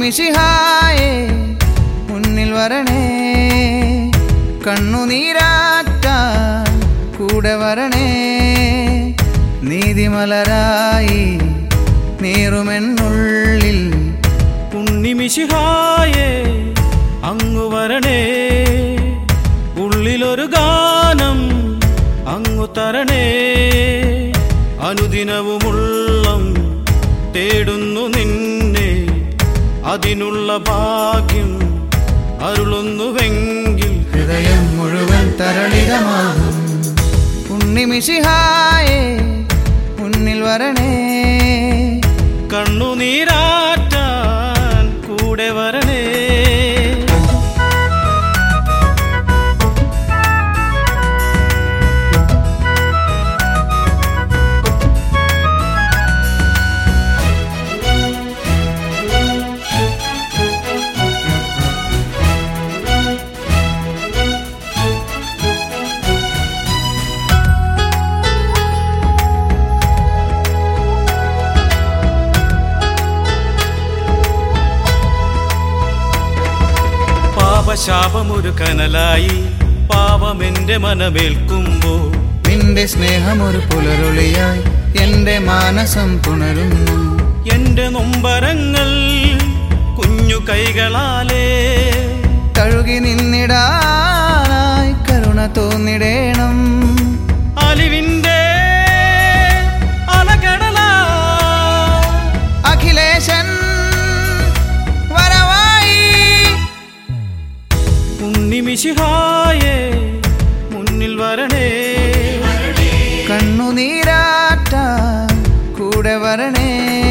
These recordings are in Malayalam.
ഉണ്ണിമിശിഹായേ മുന്നിൽ വരണേ കണ്ണുനീരാറ്റാൻ കൂടെ വരണേ നീതിമലരായി നീറുമെന്നുള്ളിൽ ഉണ്ണിമിശിഹായേ അങ്ങു വരണേ ഉള്ളിലൊരു ഗാനം അങ്ങു തരണേ അനുദിനവുമുള്ളം തേടുന്നു നിന്നെ അതിനുള്ള ഭാഗ്യം അരുളുന്നുവെങ്കിൽ ഹൃദയം മുഴുവൻ തരളിതമാകും ഉണ്ണിമിശിഹായേ മുന്നിൽ വരണേ കണ്ണുനീരാറ്റാൻ കൂടെ വരണേ പാപശാപമൊരു കനലായി പാപമെന്റെ മനമേൽക്കുമ്പോൾ നിന്റെ സ്നേഹമൊരു പുലരൊളിയായി എന്റെ മാനസം പുണരുന്നു എന്റെ നൊമ്പരങ്ങൾ കുഞ്ഞു കൈകളാലേ തഴുകി നിന്നിടാനായി കരുണ തോന്നിടേണം അലിവിന്റെ അലകടലാ അഖിലേശൻ വരവായി ഉണ്ണിമിശിഹായേ മുന്നിൽ വരണേ കണ്ണുനീരാറ്റാൻ കൂടെ വരണേ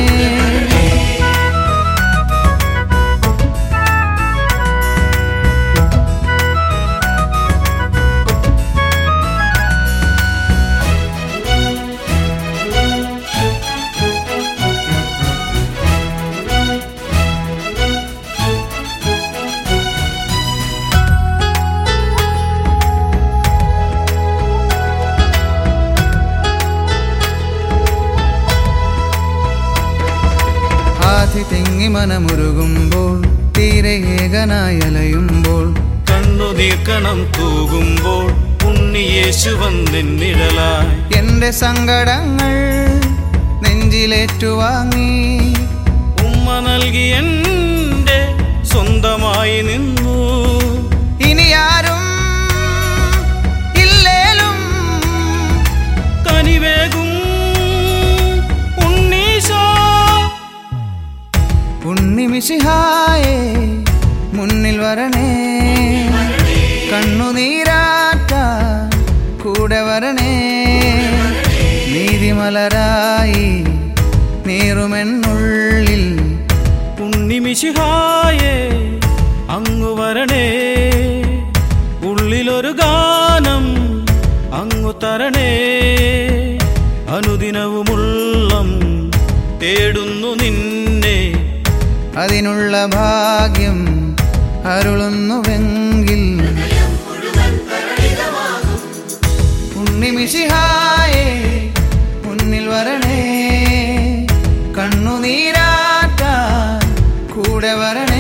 ആധി തിങ്ങി മനമുരുകുമ്പോൾ തീരെ ഏകനായി അലയുമ്പോൾ കണ്ണുനീർക്കണം തൂകുമ്പോൾ ഉണ്ണിയേശു വന്നെന്നിഴലായി എന്റെ സങ്കടങ്ങൾ നെഞ്ചിലേറ്റുവാങ്ങി ഉമ്മ നൽകി എന്റെ സ്വന്തമായി നിന്നു ഇനി ആരും ഇല്ലേലും കനിവേകും ഉണ്ണീശോ ഉണ്ണിമിശിഹായേ മുന്നിൽ വരണേ കണ്ണുനീരാറ്റാൻ കൂടെ വരണേ നീതിമലരായി നീറുമെന്നുള്ളിൽ ഉണ്ണിമിശിഹായേ അങ്ങു വരണേ ഉള്ളിലൊരു ഗാനം അങ്ങു തരണേ അനുദിനവുമുള്ളം തേടുന്നു നിന്നെ അതിനുള്ള ഭാഗ്യം അരുളുന്നുവെങ്കിൽ ഉണ്ണിമിശിഹായേ മുന്നിൽ വരണേ കണ്ണുനീരാറ്റാൻ കൂടെ വരണേ